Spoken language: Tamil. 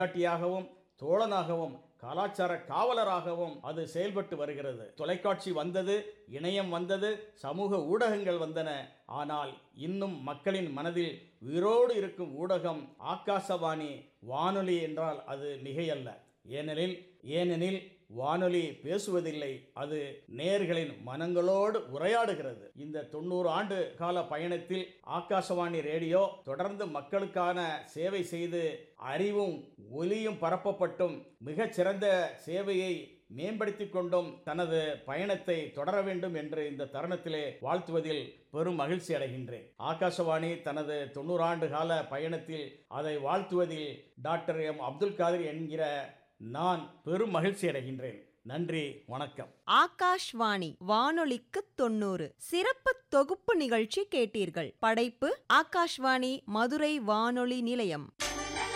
வழிகாட்டியாகவும் தோழனாகவும் கலாச்சார காவலராகவும் அது செயல்பட்டு வருகிறது தொலைக்காட்சி வந்தது இணையம் வந்தது சமூக ஊடகங்கள் வந்தன ஆனால் இன்னும் மக்களின் மனதில் உயிரோடு இருக்கும் ஊடகம் ஆகாசவாணி வானொலி என்றால் அது மிகையல்ல ஏனெனில் ஏனெனில் வானொலி பேசுவதில்லை அது நேர்களின் மனங்களோடு உரையாடுகிறது இந்த தொண்ணூறு ஆண்டு கால பயணத்தில் ஆகாசவாணி ரேடியோ தொடர்ந்து மக்களுக்கான சேவை செய்து அறிவும் ஒலியும் பரப்பப்பட்டும் மிகச்சிறந்த சேவையை மேம்படுத்திக் கொண்டும் தனது பயணத்தை தொடர வேண்டும் என்று இந்த தருணத்திலே வாழ்த்துவதில் பெரும் மகிழ்ச்சி அடைகின்றேன் ஆகாசவாணி தனது தொண்ணூறு ஆண்டு கால பயணத்தில் அதை வாழ்த்துவதில் டாக்டர் எம் அப்துல் காதிர் என்கிற நான் பெரும் மகிழ்ச்சி அடைகின்றேன் நன்றி வணக்கம் ஆகாஷ்வாணி வானொலிக்கு தொண்ணூறு சிறப்பு தொகுப்பு நிகழ்ச்சி கேட்டீர்கள் படைப்பு ஆகாஷ்வாணி மதுரை வானொலி நிலையம்